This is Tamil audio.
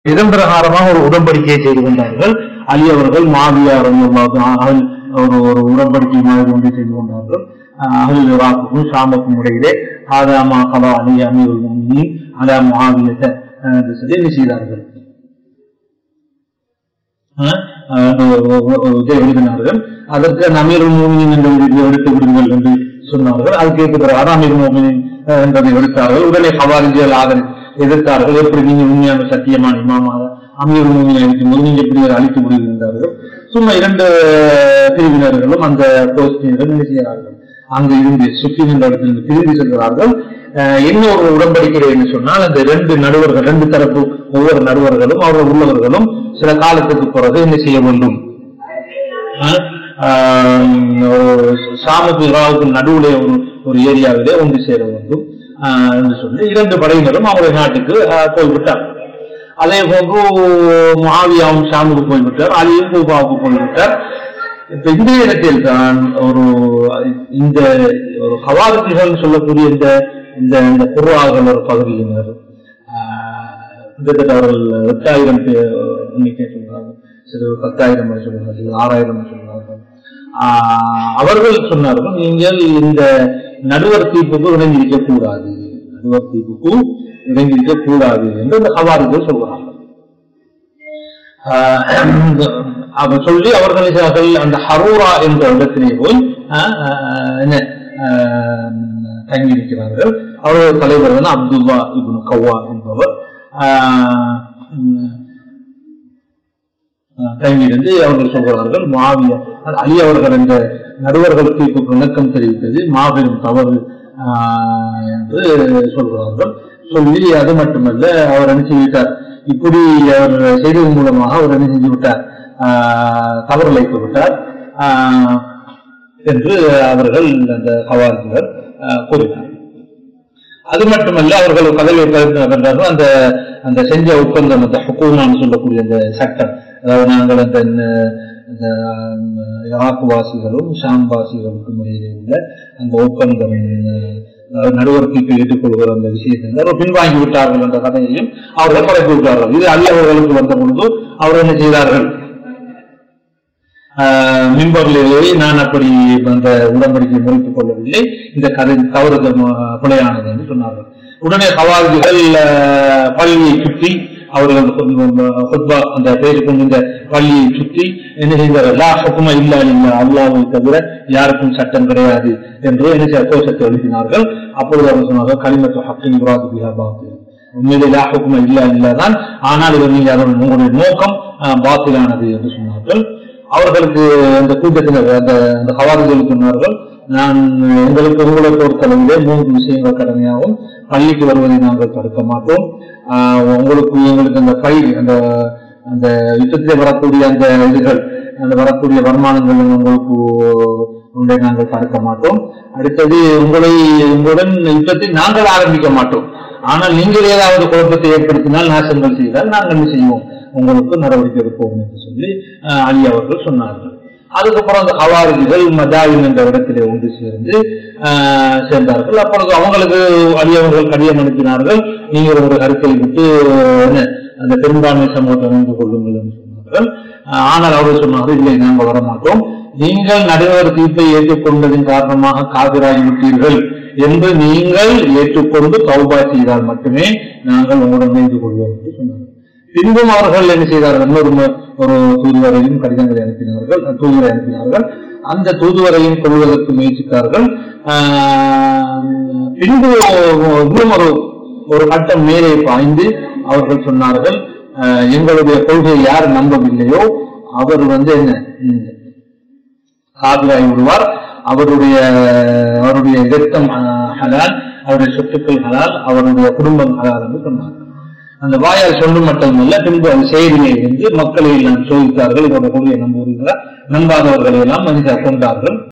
இதன் பிரகாரமாக ஒரு உடன்படிக்கையை செய்து கொண்டார்கள் அலி அவர்கள் மாவியார் அகல் ஒரு ஒரு உடன்படிக்கை மாதிரி ஒன்று செய்து கொண்டார்கள் அஹ் அகல் இராக்குக்கும் ஷாமுக்கும் இடையிலே ஆதாமா கலா அலி அமீர் முன்னி அலா முஹாவியத்தை என்று சொல்லி என்ன செய்தார்கள் அஹ் அஹ் ஒரு- ஒரு- ஒரு இதை எழுதினார்கள் அதற்கு நமீர் மோமினின் என்ற ஒரு இதை எடுத்து விடுங்கள் என்று சொன்னார்கள் அது கேட்க பிறகு அமீர் மோமினின் அஹ் என்பதை எடுத்தார்கள் உடனே ஹவாரிஜிகள் ஆதரி எதிர்த்தார்கள் எப்படி நீங்க உண்மையான சத்தியமான இமாமாக அமீர் மோமினை இருக்கும்போது நீங்க எப்படி அதை அழித்து விடுகின்றார்கள் சும்மா இரண்டு பிரிவினர்களும் அந்த கோஷ்டியினர் என்ன செய்கிறார்கள் அங்கு இருந்து சுற்றி நின்ற இடத்திலிருந்து பிரிந்து செல்கிறார்கள் அஹ் என்ன ஒரு உடன்படிக்கை என்று சொன்னால் அந்த ரெண்டு நடுவர்கள் ரெண்டு தரப்பு ஒவ்வொரு நடுவர்களும் அவர்கள் உள்ளவர்களும் சில காலத்துக்கு பிறகு என்ன செய்ய வேண்டும் அஹ் ஆஹ் ஒரு சாமுக்கு இராவுக்கு நடுவுலே ஒரு ஒரு ஏரியாவிலே ஒன்று சேர வேண்டும் ஆஹ் என்று சொல்லி இரண்டு படையினரும் அவருடைய நாட்டுக்கு ஆஹ் போய்விட்டார் அதே போன்று மாவியாவும் ஷாமுக்கு போய்விட்டார் அலியும் கூபாவுக்கு போய்விட்டார் இப்ப இந்த இடத்தில் தான் ஒரு இந்த ஹவாரிகள் சொல்லக்கூடிய இந்த இந்த இந்த குர்ஆர்கள் ஒரு பகுதியினர் ஆஹ் கிட்டத்தட்ட அவர்கள் எட்டாயிரம் பேர் எண்ணிக்கை சொல்றாங்க சில பத்தாயிரம் வரை சொல்றாங்க சில ஆறாயிரம் வரை சொல்றாங்க ஆஹ் அவர்கள் சொன்னார்கள் நீங்கள் இந்த நடுவர் தீர்ப்புக்கு இணைந்திருக்க கூடாது நடுவர் தீர்ப்புக்கு இணைந்திருக்க கூடாது என்று அந்த ஹவாரிகள் சொல்றாங்க ஆஹ் அவர் சொல்லி அவர்கள் அவர்கள் அந்த ஹரூரா என்ற இடத்திலே போய் ஆஹ் ஆஹ் என்ன ஆஹ் தங்கியிருக்கிறார்கள் அவர்கள் தலைவர் வந்து அப்துல்லா இப்னு கவ்வா என்பவர் ஆஹ் உம் ஆஹ் தங்கியிருந்து அவர்கள் சொல்கிறார்கள் மாவிய அலி அவர்கள் என்ற நடுவர்கள் தீர்ப்புக்கு இணக்கம் தெரிவித்தது மாபெரும் தவறு ஆஹ் என்று சொல்கிறார்கள் சொல்லி அது மட்டுமல்ல அவர் என்ன செய்துவிட்டார் இப்படி அவர் செய்ததன் மூலமாக அவர் என்ன செஞ்சு விட்டார் ஆஹ் தவறு இழைத்து விட்டார் ஆஹ் என்று அவர்கள் அந்த கவாரிகள் கூறினார் அது மட்டுமல்ல அவர்கள் கதவை வென்றார்கள் அந்த அந்த செஞ்ச ஒப்பந்தம் அந்த ஹுக்கூமான்னு சொல்லக்கூடிய அந்த சட்டம் அதாவது நாங்கள் அந்த இந்த ஈராக் வாசிகளும் ஷாம் வாசிகளுக்கும் இடையே உள்ள அந்த ஒப்பந்தம் அதாவது நடுவர்க்கு ஏற்றுக்கொள்கிற அந்த விஷயத்தை அவர் பின்வாங்கி விட்டார்கள் என்ற கதையையும் அவர்கள் படைத்து விட்டார்கள் இது அல்ல அவர்களுக்கு வந்த பொழுது அவர் என்ன செய்தார்கள் மின்பொருளிலே நான் அப்படி அந்த உடன்படிக்கை முறித்துக் கொள்ளவில்லை இந்த கதை தவறு பிழையானது என்று சொன்னார்கள் உடனே கவாதிகள் பள்ளியை சுற்றி அவர்கள் ஹுத்பா அந்த பேருக்கு இந்த பள்ளியை சுற்றி என்ன செய்தார்கள் லா ஹுக்குமா இல்லா இல்லா அல்லாவை தவிர யாருக்கும் சட்டம் கிடையாது என்று என்ன செய்ய கோஷத்தை எழுப்பினார்கள் அப்பொழுது அவர் சொன்னார்கள் களிமத்து ஹக்கின் இப்ராது பிஹா பாத்தில் உண்மையிலே லா ஹுக்குமா இல்லா இல்லா ஆனால் இவர் நீங்க அதன் உங்களுடைய நோக்கம் பாத்திலானது என்று சொன்னார்கள் அவர்களுக்கு அந்த கூட்டத்தில் அந்த அந்த ஹவாரிகள் சொன்னார்கள் நான் எங்களுக்கு உங்களை பொறுத்தளவிலே மூன்று விஷயங்கள் கடமையாகும் பள்ளிக்கு வருவதை நாங்கள் தடுக்க மாட்டோம் உங்களுக்கு எங்களுக்கு அந்த பை அந்த அந்த யுத்தத்திலே வரக்கூடிய அந்த இதுகள் அந்த வரக்கூடிய வருமானங்கள் உங்களுக்கு உங்களை நாங்கள் தடுக்க மாட்டோம் அடுத்தது உங்களை உங்களுடன் யுத்தத்தை நாங்கள் ஆரம்பிக்க மாட்டோம் ஆனால் நீங்கள் ஏதாவது குழப்பத்தை ஏற்படுத்தினால் நாசங்கள் செய்தால் நாங்கள் என்ன செய்வோம் உங்களுக்கு நடவடிக்கை எடுப்போம் என்று சொல்லி அலி அவர்கள் சொன்னார்கள் அதுக்கப்புறம் அந்த ஹவாரிகள் மதாயின் என்ற இடத்திலே ஒன்று சேர்ந்து சேர்ந்தார்கள் அப்பொழுது அவங்களுக்கு அலி அவர்கள் கடிதம் அனுப்பினார்கள் நீங்கள் ஒரு கருத்தை விட்டு அந்த பெரும்பான்மை சமூகத்தை அறிந்து கொள்ளுங்கள் என்று சொன்னார்கள் ஆனால் அவர்கள் சொன்னார்கள் இல்லை நாங்கள் வரமாட்டோம் நீங்கள் நடுவர் தீர்ப்பை ஏற்றுக்கொண்டதின் காரணமாக காவிராகி விட்டீர்கள் என்று நீங்கள் ஏற்றுக்கொண்டு தௌபா செய்தால் மட்டுமே நாங்கள் உங்களுடன் இணைந்து கொள்வோம் என்று சொன்னார்கள் பின்பும் அவர்கள் என்ன செய்தார்கள் இன்னொரு ஒரு தூதுவரையும் கடிதங்களை அனுப்பினார்கள் தூதுவரை அனுப்பினார்கள் அந்த தூதுவரையும் கொள்வதற்கு முயற்சித்தார்கள் பின்பு இன்னும் ஒரு ஒரு கட்டம் மேலே பாய்ந்து அவர்கள் சொன்னார்கள் எங்களுடைய கொள்கையை யார் நம்பவில்லையோ அவர் வந்து என்ன காவிராகி விடுவார் அவருடைய அவருடைய இரத்தம் ஹலால் அவருடைய சொத்துக்கள் ஹலால் அவருடைய குடும்பம் ஹலால் என்று சொன்னார் அந்த வாயால் சொல்லும் மட்டுமல்ல பின்பு அந்த செய்தியை வந்து மக்களை எல்லாம் சோதித்தார்கள் இவருடைய கொள்கையை நம்புகிறீர்களா நம்பாதவர்களை எல்லாம் மனிதர் கொண்டார்கள்